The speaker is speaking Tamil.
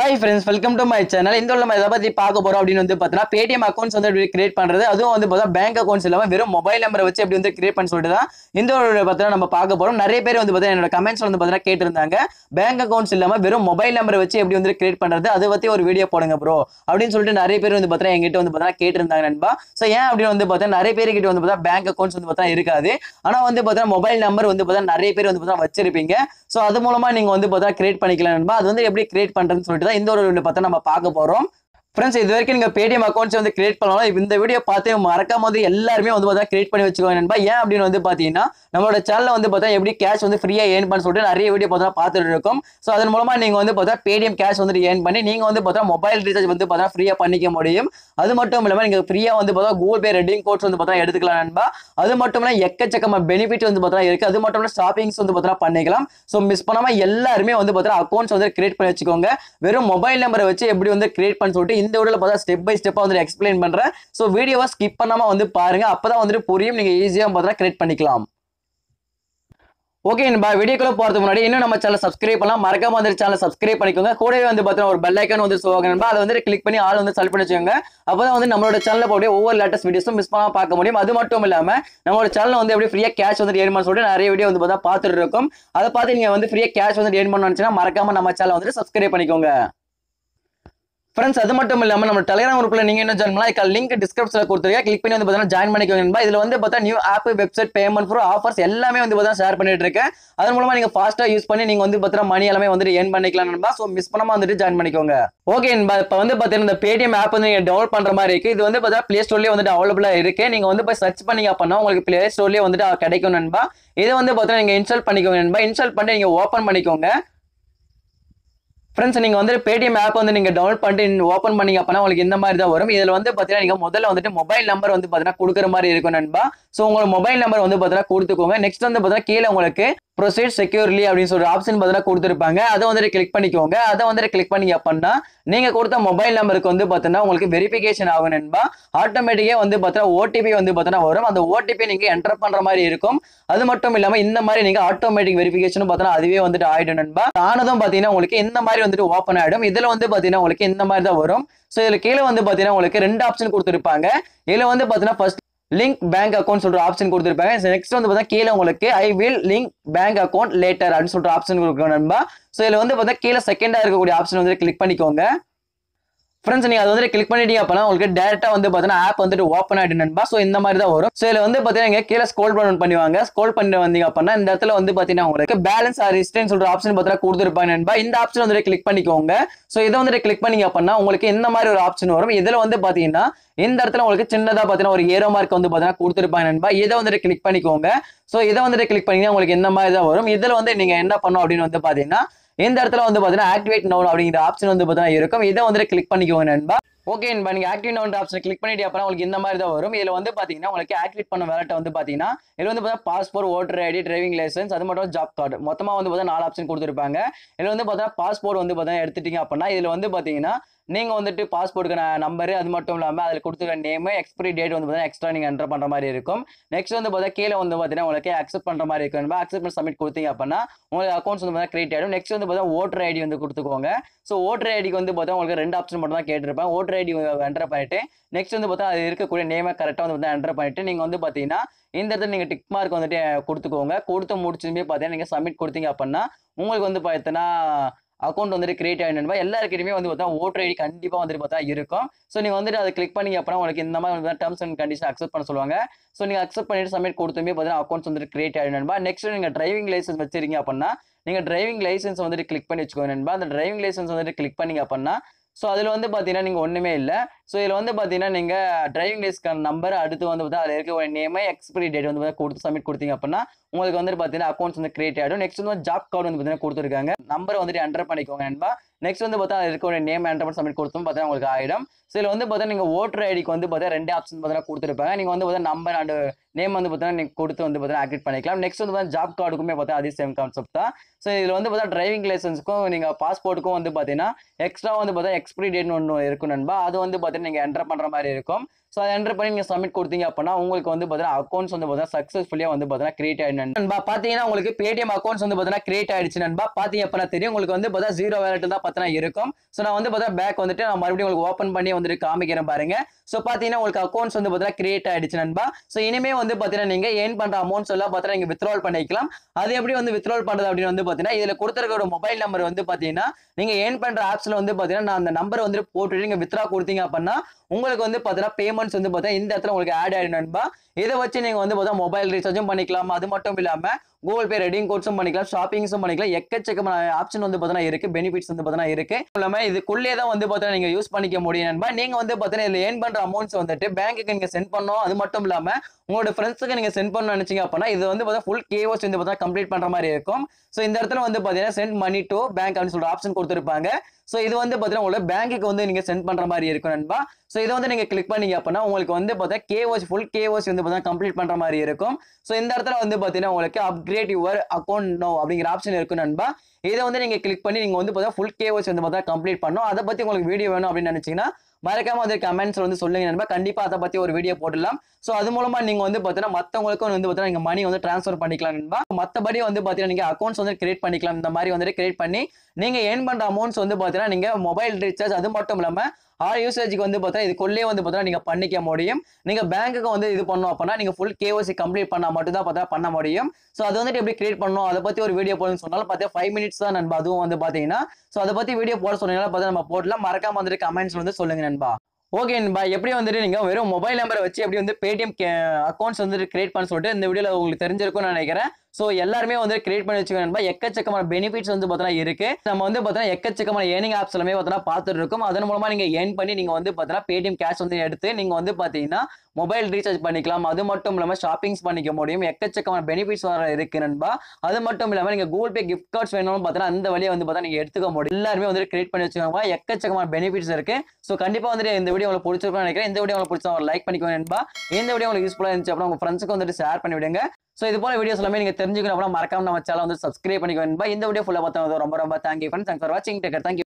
Hi friends welcome to my channel இந்த உள்ள நம்ம எதை பத்தி பார்க்க போறோம் அப்படின்னு வந்து பார்த்தீங்கன்னா பேடிஎம் அக்கௌண்ட்ஸ் வந்து எப்படி கிரியேட் பண்றது அதுவும் வந்து பார்த்தா பேங்க் அக்கௌண்ட்ஸ் இல்லாம வெறும் மொபைல் நம்பரை வச்சு எப்படி வந்து கிரியேட் பண்ண சொல்லிட்டு தான் இந்த ஒரு பார்த்தீங்கன்னா நம்ம பார்க்க போறோம் நிறைய பேர் வந்து பார்த்தீங்கன்னா என்னோட கமெண்ட்ஸ் வந்து பார்த்தீங்கன்னா கேட்டிருந்தாங்க பேங்க் அக்கௌண்ட்ஸ் இல்லாம வெறும் மொபைல் நம்பரை வச்சு எப்படி வந்து கிரியேட் பண்றது அதை பத்தி ஒரு வீடியோ போடுங்க ப்ரோ அப்படின்னு சொல்லிட்டு நிறைய பேர் வந்து பார்த்தீங்கன்னா எங்கிட்ட வந்து பார்த்தீங்கன்னா கேட்டிருந்தாங்க நண்பா ஸோ ஏன் அப்படின்னு வந்து பார்த்தீங்கன்னா நிறைய பேர் கிட்ட வந்து பார்த்தா பேங்க் அக்கௌண்ட்ஸ் வந்து பார்த்தா இருக்காது ஆனா வந்து பார்த்தீங்கன்னா மொபைல் நம்பர் வந்து பார்த்தா நிறைய பேர் வந்து பார்த்தா வச்சிருப்பீங்க ஸோ அது மூலமா நீங்க வந்து பார்த்தா கிரியேட் பண்ணிக்கலாம் நண்பா அது வந்து எப்படி கிரியேட் பண்றதுன்னு சொல்லிட்டு தான் இந்த ஒரு வீடியோ பார்த்தா நம்ம பார்க்க போறோம் ஃப்ரெண்ட்ஸ் இது வரைக்கும் நீங்க பேடிஎம் அக்கௌண்ட்ஸ் வந்து கிரியேட் பண்ணலாம் இந்த வீடியோ பார்த்து மறக்காம வந்து எல்லாருமே வந்து பார்த்தா கிரியேட் பண்ணி வச்சுக்கோங்க நண்பா ஏன் அப்படின்னு வந்து பாத்தீங்கன்னா நம்மளோட சேனல்ல வந்து பார்த்தா எப்படி கேஷ் வந்து ஃப்ரீயா ஏர்ன் பண்ண சொல்லிட்டு நிறைய வீடியோ பார்த்தா பார்த்துட்டு இருக்கோம் ஸோ அதன் மூலமா நீங்க வந்து பார்த்தா பேடிஎம் கேஷ் வந்து ஏர்ன் பண்ணி நீங்க வந்து பார்த்தா மொபைல் ரீசார்ஜ் வந்து பார்த்தா ஃப்ரீயா பண்ணிக்க முடியும் அது மட்டும் இல்லாம நீங்க ஃப்ரீயா வந்து பார்த்தா கூகுள் பே ரெடிங் கோட்ஸ் வந்து பார்த்தா எடுத்துக்கலாம் நண்பா அது மட்டும் இல்ல எக்கச்சக்கமா பெனிஃபிட் வந்து பார்த்தா இருக்கு அது மட்டும் இல்ல ஷாப்பிங்ஸ் வந்து பார்த்தா பண்ணிக்கலாம் ஸோ மிஸ் பண்ணாம எல்லாருமே வந்து பார்த்தா அக்கௌண்ட்ஸ் வந்து கிரியேட் பண்ணி வச்சுக்கோங்க வெறும் மொபைல் நம்பரை வச்சு எப்படி வந்து கிரியேட் பண்ண சொல்லிட்டு இந்த வீடியோல பார்த்தா ஸ்டெப் பை ஸ்டெப்பா வந்து எக்ஸ்பிளைன் பண்றேன் ஸோ வீடியோவை ஸ்கிப் பண்ணாம வந்து பாருங்க அப்பதான் வந்துட்டு புரியும் நீங்க ஈஸியா பார்த்தா கிரியேட் பண்ணிக்கலாம் ஓகே நண்பா வீடியோக்குள்ள போறதுக்கு முன்னாடி இன்னும் நம்ம சேனல் சப்ஸ்கிரைப் பண்ணலாம் மறக்காம வந்து சேனல் சப்ஸ்கிரைப் பண்ணிக்கோங்க கூடவே வந்து பார்த்தீங்கன்னா ஒரு பெல் ஐக்கான் வந்து சொல்லுவாங்க நண்பா அதை வந்து கிளிக் பண்ணி ஆள் வந்து செலக்ட் பண்ணி வச்சுக்கோங்க அப்பதான் வந்து நம்மளோட சேனல்ல போய் ஒவ்வொரு லேட்டஸ்ட் வீடியோஸும் மிஸ் பண்ணாம பார்க்க முடியும் அது மட்டும் இல்லாம நம்மளோட சேனல் வந்து எப்படி ஃப்ரீயா கேஷ் வந்து ஏர்ன் பண்ண சொல்லிட்டு நிறைய வீடியோ வந்து பார்த்தா பார்த்துட்டு இருக்கும் அதை பார்த்து நீங்க வந்து ஃப்ரீயா கேஷ் வந்து ஏர்ன் பண்ண நினைச்சீங்கன்னா மறக்காம நம்ம சேனல் வந்து சப்ஸ்கிரைப் பண்ணிக்கோங்க ஃப்ரெண்ட்ஸ் அது மட்டும் இல்லாம நம்ம டெலிகிராம் குரூப்ல நீங்க என்ன ஜாயின் பண்ணலாம் இதுக்கு லிங்க் டிஸ்கிரிப்ஷன்ல கொடுத்துருக்கேன் கிளிக் பண்ணி வந்து பார்த்தீங்கன்னா ஜாயின் பண்ணிக்கோங்க நண்பா. இதுல வந்து பார்த்தா new app website payment bro offers எல்லாமே வந்து பார்த்தா ஷேர் பண்ணிட்டு இருக்கேன் அதன் மூலமா நீங்க ஃபாஸ்டா யூஸ் பண்ணி நீங்க வந்து பார்த்தா மணி எல்லாமே வந்துட்டு ஏர்ன் பண்ணிக்கலாம் நண்பா ஸோ மிஸ் பண்ணாம வந்துட்டு ஜாயின் பண்ணிக்கோங்க ஓகே நண்பா இப்போ வந்து பார்த்தீங்கன்னா இந்த பேடிஎம் ஆப் வந்து நீங்க டவுன்லோட் பண்ற மாதிரி இருக்கு இது வந்து பார்த்தா பிளே ஸ்டோர்லயே வந்துட்டு அவைலபிளா இருக்கு நீங்க வந்து போய் சர்ச் பண்ணீங்க அப்படின்னா உங்களுக்கு பிளே ஸ்டோர்லயே வந்துட்டு கிடைக்கும் நண்பா இதை வந்து பார்த்தீங்கன்னா நீங்க இன்ஸ்டால் பண்ணிக்கோங்க நண்பா இன்ஸ்டால் பண்ணி நீங்க ஓப்பன் பண்ணிக்கோங்க ஃப்ரெண்ட்ஸ் நீங்கள் வந்து பேடிஎம் ஆப் வந்து நீங்கள் டவுன்லோட் பண்ணிட்டு ஓப்பன் பண்ணீங்க அப்படின்னா உங்களுக்கு இந்த மாதிரி தான் வரும் இதில் வந்து பார்த்தீங்கன்னா நீங்கள் முதல்ல வந்துட்டு மொபைல் நம்பர் வந்து பார்த்தீங்கன்னா கொடுக்குற மாதிரி இருக்கும் நண்பா ஸோ உங்களோட மொபைல் நம்பர் வந்து பார்த்தீங்கன்னா கொடுத்துக்கோங்க நெக்ஸ்ட் வந்து பார்த்தீங்கன்னா கீழே உங்களுக்கு ப்ரொசீட் செக்யூர்லி அப்படின்னு சொல்ற ஆப்ஷன் பார்த்தீங்கன்னா கொடுத்துருப்பாங்க அதை வந்துட்டு கிளிக் பண்ணிக்கோங்க அதை வந்துட்டு கிளிக் பண்ணீங்க அப்படின்னா நீங்கள் கொடுத்த மொபைல் நம்பருக்கு வந்து பார்த்தீங்கன்னா உங்களுக்கு வெரிஃபிகேஷன் ஆகும் நண்பா ஆட்டோமேட்டிக்காக வந்து பார்த்தீங்கன்னா ஓடிபி வந்து பார்த்தீங்கன்னா வரும் அந்த ஓடிபி நீங்கள் என்டர் பண்ணுற மாதிரி இருக்கும் அது மட்டும் இல்லாமல் இந்த மாதிரி நீங்கள் ஆட்டோமேட்டிக் வெரிஃபிகேஷனும் பார்த்தீங்கன்னா அதுவே வந்துட்டு ஆயிடும் நண்பா ஆனதும் பார்த்தீங்கன்னா உங்களுக்கு இந்த மாதிரி வந்துட்டு ஓப்பன் ஆயிடும் இதில் வந்து பார்த்தீங்கன்னா உங்களுக்கு இந்த மாதிரி தான் வரும் ஸோ இதில் கீழே வந்து பார்த்தீங்கன்னா உங்களுக்கு ரெண்டு ஆப்ஷன் கொடுத்துருப்பாங்க இதில் வந்து பார்த்தீங்கன்னா ஃபர்ஸ்ட் லிங்க் பேங்க் அக்கௌண்ட் சொல்ற ஆப்ஷன் கொடுத்துருப்பாங்க நெக்ஸ்ட் வந்து பார்த்தா கீழே உங்களுக்கு I will link bank account later அப்படின்னு சொல்ற ஆப்ஷன் கொடுக்கணும் நண்பா ஸோ இதில் வந்து பார்த்தா கீழே செகண்டா இருக்கக்கூடிய ஆப்ஷன் வந்து கிளிக் பண்ணிக்கோங்க ஃப்ரெண்ட்ஸ் நீங்க அதை வந்து கிளிக் பண்ணிட்டீங்க அப்படின்னா உங்களுக்கு டேரக்டா வந்து பார்த்தீங்கன்னா ஆப் வந்துட்டு ஓப்பன் ஆயிடும் நண்பா ஸோ இந்த மாதிரி தான் வரும் ஸோ இதில் வந்து பார்த்தீங்கன்னா இங்க கீழே ஸ்கோல் டவுன் பண்ணுவாங்க ஸ்கோல் பண்ணி வந்தீங்க அப்படின்னா இந்த இடத்துல வந்து பார்த்தீங்கன்னா உங்களுக்கு பேலன்ஸ் ஆர் ஹிஸ்ட்ரின்னு சொல்ற ஆப்ஷன் பார்த்தீங்கன்னா கொடுத்துருப்பாங்க நண்பா இந்த ஆப்ஷன் வந்துட்டு கிளிக் பண்ணிக்கோங்க ஸோ இதை வந்துட்டு கிளிக் பண்ணீங்க அப்படின்னா உங்களுக்கு இந்த மாதிரி ஒரு ஆப்ஷன் வரும் இதில் வந்து பார்த்தீங்கன்னா இந்த இடத்துல உங்களுக்கு சின்னதா பார்த்தீங்கன்னா ஒரு ஏரோ மார்க் வந்து பார்த்தீங்கன்னா கொடுத்துருப்பாங்க நண்பா இதை வந்துட்டு கிளிக் பண்ணிக்கோங்க ஸோ இதை வந்துட்டு கிளிக் பண்ணீங்கன்னா உங்களுக்கு இந்த மாதிரி தான் வரும் இதில் வந்து நீங்க என்ன பண்ணணும் அப்படின்னு வந்து பார்த்தீங்கன்னா இந்த இடத்துல வந்து பார்த்தீங்கன்னா ஆக்டிவேட் நோன் அப்படிங்கிற ஆப்ஷன் வந்து பார்த்தீங்கன்னா இருக்கும் இதை வந்துட்டு கிளிக் பண்ணிக்கோங்க நண்பா ஓகே நண்பா நீங்க ஆக்டிவ் நோன் ஆப்ஷன் கிளிக் பண்ணிட்டு அப்புறம் உங்களுக்கு இந்த மாதிரி தான் வரும் இதுல வந்து பாத்தீங்கன்னா உங்களுக்கு ஆக்டிவேட் பண்ண வேலட்டை வந்து பாத்தீங்கன்னா இதுல வந்து பார்த்தா passport voter ID driving licence அது மட்டும் ஜாப் கார்டு மொத்தமா வந்து பார்த்தா நாலு ஆப்ஷன் கொடுத்துருப்பாங்க இதுல வந்து பார்த்தா பாஸ்போர்ட் வந்து பார்த்தா எடுத்துட்டீங்க அப்படின்னா இதுல வந்து பாத்தீங்கன்னா நீங்க வந்துட்டு பாஸ்போர்ட்டுக்கு நம்பர் அது மட்டும் இல்லாம அதில் கொடுத்துருக்க நேம் எக்ஸ்பிரி டேட் வந்து பார்த்தீங்கன்னா எக்ஸ்ட்ரா நீங்க என்டர் பண்ற மாதிரி இருக்கும் நெக்ஸ்ட் வந்து பார்த்தா கீழே வந்து பார்த்தீங்கன்னா உங்களுக்கு அக்செப்ட் பண்ற மாதிரி இருக்கும் அக்செப்ட் பண்ணி சப்மிட் கொடுத்தீங்க அப்படின்னா உங்களுக்கு அக்கௌண்ட்ஸ் வந்து பார்த்தா கிரியேட் ஆயிடும் நெக்ஸ்ட் வந்து பார்த்தா ஓட்டர் ஐடி வந்து கொடுத்துக்கோங்க ஸோ ஓட்டர் ஐடிக்கு வந்து பார்த்தா உங்களுக்கு ரெண்டு ஆப்ஷன் மட்டும் தான் கேட்டிருப்பேன் ஓட்டர் ஐடி என்டர் பண்ணிட்டு நெக்ஸ்ட் வந்து பார்த்தா அது இருக்கக்கூடிய நேமை கரெக்டாக வந்து பார்த்தா என்டர் பண்ணிட்டு நீங்கள் வந்து பார்த்தீங்கன்னா இந்த இடத்துல நீங்கள் டிக் மார்க் வந்துட்டு கொடுத்துக்கோங்க கொடுத்து முடிச்சுமே பார்த்தீங்கன்னா நீங்கள் சப்மிட் கொடுத்தீங்க அப்படின்னா உங்களுக்கு வந்து பார்த்தீங்கன்னா அக்கௌண்ட் வந்துட்டு கிரியேட் ஆகிடும்பா எல்லாருக்கிட்டையுமே வந்து பார்த்தா ஓட்டர் ஐடி கண்டிப்பாக வந்துட்டு பார்த்தா இருக்கும் ஸோ நீங்கள் வந்துட்டு அதை கிளிக் பண்ணீங்க அப்படின்னா உங்களுக்கு இந்த மாதிரி வந்து டர்ம்ஸ் அண்ட் கண்டிஷன் அக்செப்ட் பண்ண சொல்லுவாங்க ஸோ நீங்கள் அக்செப்ட் பண்ணிட்டு சப்மிட் கொடுத்துமே பார்த்தீங்கன்னா அக்கௌண்ட்ஸ் வந்துட்டு கிரியேட் ஆகிடும்பா நெக்ஸ்ட் நீங்கள் டிரைவிங் லைசன்ஸ் வச்சிருக்கீங்க அப்படின்னா நீங்கள் டிரைவிங் லைசன்ஸ் வந்துட்டு கிளிக் பண்ணி வச்சுக்கோங்க நண்பா அந்த டிரைவிங் லைசன்ஸ் வந்துட்டு கிளிக் பண்ணீங்க அப்படின்னா ஸோ அதில் வந்து பார்த்தீங்கன்னா நீங்கள் ஒன்றுமே இல்லை ஸோ இதில் வந்து பார்த்தீங்கன்னா நீங்கள் டிரைவிங் லைஸ்க்கான நம்பர் அடுத்து வந்து பார்த்தா அதில் இருக்க ஒரு நேமே எக்ஸ்பிரி டேட் வந்து பார்த்தா கொடுத்து சப்மிட் கொடுத்தீங்க அப்படின்னா உங்களுக்கு வந்து பார்த்தீங்கன்னா அக்கௌண்ட்ஸ் வந்து கிரியேட் ஆகிடும் நெக்ஸ்ட் வந்து ஜாப் கார்டு வந்து பார்த்தீங்கன்னா கொடுத்துருக்காங்க நம்பர் வந்துட்டு என்டர் பண்ணிக்கோங்க நண்பா நெக்ஸ்ட் வந்து பார்த்தா அதில் இருக்க ஒரு நேம் என்டர் பண்ணி சப்மிட் கொடுத்தும் பார்த்தீங்கன்னா உங்களுக்கு ஆகிடும் ஸோ இதில் வந்து பார்த்தா நீங்கள் ஓட்டர் ஐடிக்கு வந்து பார்த்தா ரெண்டு ஆப்ஷன் பார்த்தீங்கன்னா கொடுத்துருப்பாங்க நீங்கள் வந்து பார்த்தா நம்பர் அண்ட் நேம் வந்து பார்த்தீங்கன்னா நீங்கள் கொடுத்து வந்து பார்த்தீங்கன்னா ஆக்டிவேட் பண்ணிக்கலாம் நெக்ஸ்ட் வந்து பார்த்தா ஜாப் கார்டுக்குமே பார்த்தா அதே சேம் கான்செப்ட் தான் ஸோ இதில் வந்து பார்த்தா டிரைவிங் லைசன்ஸுக்கும் நீங்கள் பாஸ்போர்ட்டுக்கும் வந்து பார்த்தீங்கன்னா எக்ஸ்ட்ரா வந்து பார்த்தா எக்ஸ்பிரி டேட்னு ஒன்று இருக்கும் நண்பா அது வந்து பார்த்தீங்கன்னா நீங்கள் என்டர் பண்ணுற மாதிரி இருக்கும் ஸோ அதை என்டர் பண்ணி நீங்கள் சப்மிட் கொடுத்தீங்க அப்படின்னா உங்களுக்கு வந்து பார்த்தீங்கன்னா அக்கௌண்ட்ஸ் வந்து பார்த்தீங்கன்னா சக்ஸஸ்ஃபுல்லியாக வந்து பார்த்தீங்கன்னா கிரியேட் ஆயிடும் நண்பா பார்த்தீங்கன்னா உங்களுக்கு பேடிஎம் அக்கௌண்ட்ஸ் வந்து பார்த்தீங்கன்னா கிரியேட் ஆயிடுச்சு நண்பா பார்த்தீங்க அப்படின்னா தெரியும் உங்களுக்கு வந்து பார்த்தா ஜீரோ வேலட் தான் பார்த்தீங்கன்னா பார்த்தீங்கன்னா இருக்கும் ஸோ நான் வந்து பார்த்தா பேக் வந்துட்டு நான் மறுபடியும் உங்களுக்கு ஓப்பன் பண்ணி வந்துட்டு காமிக்கிறேன் பாருங்க ஸோ பார்த்தீங்கன்னா உங்களுக்கு அக்கௌண்ட்ஸ் வந்து பார்த்தீங்கன்னா கிரியேட் ஆயிடுச்சு நண்பா ஸோ இனிமே வந்து பார்த்தீங்கன்னா நீங்க ஏர்ன் பண்ற அமௌண்ட்ஸ் எல்லாம் பார்த்தீங்கன்னா நீங்க வித்ட்ரால் பண்ணிக்கலாம் அது எப்படி வந்து வித்ட்ரால் பண்றது அப்படின்னு வந்து பார்த்தீங்கன்னா இதுல கொடுத்துருக்க ஒரு மொபைல் நம்பர் வந்து பார்த்தீங்கன்னா நீங்க ஏர்ன் பண்ற ஆப்ஸ்ல வந்து பார்த்தீங்கன்னா நான் அந்த நம்பர் வந்து போட்டுட்டு நீங்க வித்ரா கொடுத்தீங்க அப்படின்னா உங்களுக்கு வந்து பார்த்தீங்கன்னா பேமெண்ட்ஸ் வந்து பார்த்தீங்கன்னா இந்த இடத்துல உங்களுக்கு ஆட் ஆயிடும் நண்பா இதை வச்சு நீங்க வந்து பார்த்தா மொபைல் ரீசார்ஜும் பண்ணிக்கலாம் அது மட்டும் இல்லாம கூகுள் பே ரெடிங் கோட்ஸும் பண்ணிக்கலாம் ஷாப்பிங்ஸும் பண்ணிக்கலாம் எக்கச்சக்கமான ஆப்ஷன் வந்து பார்த்தீங்கன்னா இருக்கு பெனிஃபிட்ஸ் வந்து பார்த்தீங்கன்னா இருக்கு இல்லாம இதுக்குள்ளே தான் வந்து பார்த்தீங்கன்னா நீங்க யூஸ் பண்ணிக்க முடியும் நண்பா நீங்க வந்து பார்த்தீங்கன்னா இதுல ஏர்ன் பண்ற அமௌண்ட்ஸ் வந்துட்டு பேங்க்குக்கு நீங்க சென்ட் பண்ணணும் அது மட்டும் இல்லாம உங்களோட ஃப்ரெண்ட்ஸுக்கு நீங்க சென்ட் பண்ண நினைச்சீங்க அப்படின்னா இது வந்து பார்த்தா ஃபுல் கேஓஸ் வந்து பார்த்தா கம்ப்ளீட் பண்ற மாதிரி இருக்கும் ஸோ இந்த இடத்துல வந்து பார்த்தீங்கன்னா சென்ட் மணி டு பேங்க் அப்படின்னு சொல்ற ஆப்ஷன் கொடுத்துருப்பாங்க ஸோ இது வந்து பார்த்தீங்கன்னா உங்களோட பேங்க்குக்கு வந்து நீங்க சென்ட் பண்ற மாதிரி இருக்கும் நண்பா ஸோ இதை வந்து நீங்க கிளிக் பண்ணீங்க அப்படின்னா உங்களுக்கு வந்து பார்த்தா கேஓசி ஃபுல் கேஓசி வந்து பார்த்தா கம்ப்ளீட் பண்ற மாதிரி இருக்கும் ஸோ இந்த இடத்துல வந்து பார்த்தீங்கன்னா உங்களுக்கு அப்கிரேட் யுவர் அக்கௌண்ட் நோ அப்படிங்கிற ஆப்ஷன் இருக்கும் நண்பா இதை வந்து நீங்க கிளிக் பண்ணி நீங்க வந்து பார்த்தா ஃபுல் கேஓசி வந்து பார்த்தா கம்ப்ளீட் பண்ணணும் அதை பத்தி உங்களுக்கு வீடியோ வேணும் அப்படின்னு நினைச்சீங்கன்னா மறக்காம வந்து கமெண்ட்ஸ் வந்து சொல்லுங்க நண்பா கண்டிப்பா அதை பத்தி ஒரு வீடியோ போடலாம் ஸோ அது மூலமா நீங்க வந்து பார்த்தீங்கன்னா மத்தவங்களுக்கும் வந்து பார்த்தீங்கன்னா நீங்க மணி வந்து ட்ரான்ஸ்ஃபர் பண்ணிக்கலாம் நண்பா மத்தபடி வந்து பார்த்தீங்கன்னா நீங்க அக்கௌண்ட்ஸ் வந்து கிரியேட் பண்ணிக்கலாம் இந்த மாதிரி வந்துட்டு கிரியேட் பண்ணி நீங்க ஏர்ன் பண்ற அமௌண்ட்ஸ் வந்து பார்த்தீங்கன்னா நீங்க மொபைல் ரீசார்ஜ் அது மட்டும் இல்லாம ஆல் யூசேஜுக்கு வந்து பார்த்தீங்கன்னா இதுக்குள்ளே வந்து பார்த்தீங்கன்னா நீங்க பண்ணிக்க முடியும் நீங்க பேங்க்குக்கு வந்து இது பண்ணோம் அப்படின்னா நீங்க ஃபுல் கேஓசி கம்ப்ளீட் பண்ணா மட்டும் தான் பார்த்தா பண்ண முடியும் ஸோ அது வந்துட்டு எப்படி கிரியேட் பண்ணணும் அதை பத்தி ஒரு வீடியோ போடணும்னு சொன்னாலும் பார்த்தீங்கன்னா ஃபைவ் மினிட்ஸ் தான் நண்பா அதுவும் வந்து பார்த்தீங்கன்னா ஸோ அதை பத்தி வீடியோ போட சொன்னீங்கன்னா பார்த்தா நம்ம போடலாம் மறக்காம வந்துட்டு கமெண்ட்ஸ் வந்து சொல்லுங்க நண்பா ஓகே நண்பா எப்படி வந்துட்டு நீங்க வெறும் மொபைல் நம்பரை வச்சு எப்படி வந்து பேடிஎம் அக்கௌண்ட்ஸ் வந்துட்டு கிரியேட் பண்ண சொல்லிட்டு இந்த வீடியோல உங்களுக்கு தெரிஞ்சிருக்கும்னு நினைக்கிறேன் ஸோ எல்லாருமே வந்து கிரியேட் பண்ணி வச்சுக்கோங்க நண்பா எக்கச்சக்கமான பெனிஃபிட்ஸ் வந்து பார்த்தீங்கன்னா இருக்கு நம்ம வந்து பார்த்தீங்கன்னா எக்கச்சக்கமான ஏர்னிங் ஆப்ஸ் எல்லாமே பார்த்தீங்கன்னா பார்த்துட்டு இருக்கோம் அதன் மூலமா நீங்க ஏர்ன் பண்ணி நீங்க வந்து பார்த்தீங்கன்னா பேடிஎம் கேஷ் வந்து எடுத்து நீங்க வந்து பார்த்தீங்கன்னா மொபைல் ரீசார்ஜ் பண்ணிக்கலாம் அது மட்டும் இல்லாம ஷாப்பிங்ஸ் பண்ணிக்க முடியும் எக்கச்சக்கமான பெனிஃபிட்ஸ் வர இருக்கு நண்பா அது மட்டும் இல்லாம நீங்க கூகுள் பே கிஃப்ட் கார்ட்ஸ் வேணும்னு பார்த்தீங்கன்னா அந்த வழியை வந்து பார்த்தா நீங்க எடுத்துக்க முடியும் எல்லாருமே வந்து கிரியேட் பண்ணி வச்சுக்கோங்க எக்கச்சக்கமான பெனிஃபிட்ஸ் இருக்கு ஸோ கண்டிப்பா வந்துட்டு இந்த வீடியோ உங்களுக்கு பிடிச்சிருக்கும்னு நினைக்கிறேன் இந்த வீடியோ உங்களுக்கு பிடிச்சா ஒரு லைக் பண்ணிக்கோங்க நண்பா இந்த வீடியோ உங்களுக்கு யூஸ்ஃபுல்லா இருந்துச்சு அப்புறம் உங்க ஃப்ரெண்ட்ஸுக்கு வந்துட்டு ஷேர் பண்ணி விடுங்க ஸோ இது போல வீடியோஸ் எல்லாமே நீங்க தெரிஞ்சுக்கணும் அப்படின்னா மறக்காம நம்ம சேனல் வந்து சப்ஸ்கிரைப் பண்ணிக்கோங்க நண்பா இந்த வீடியோ ஃபுல்லாக பார்த்தது ரொம்ப ரொம்ப தேங்க்யூ ஃப்ரெண்ட்ஸ் தேங்க்ஸ் ஃபார் வாட்சிங் டேக்கர் தேங்க்யூ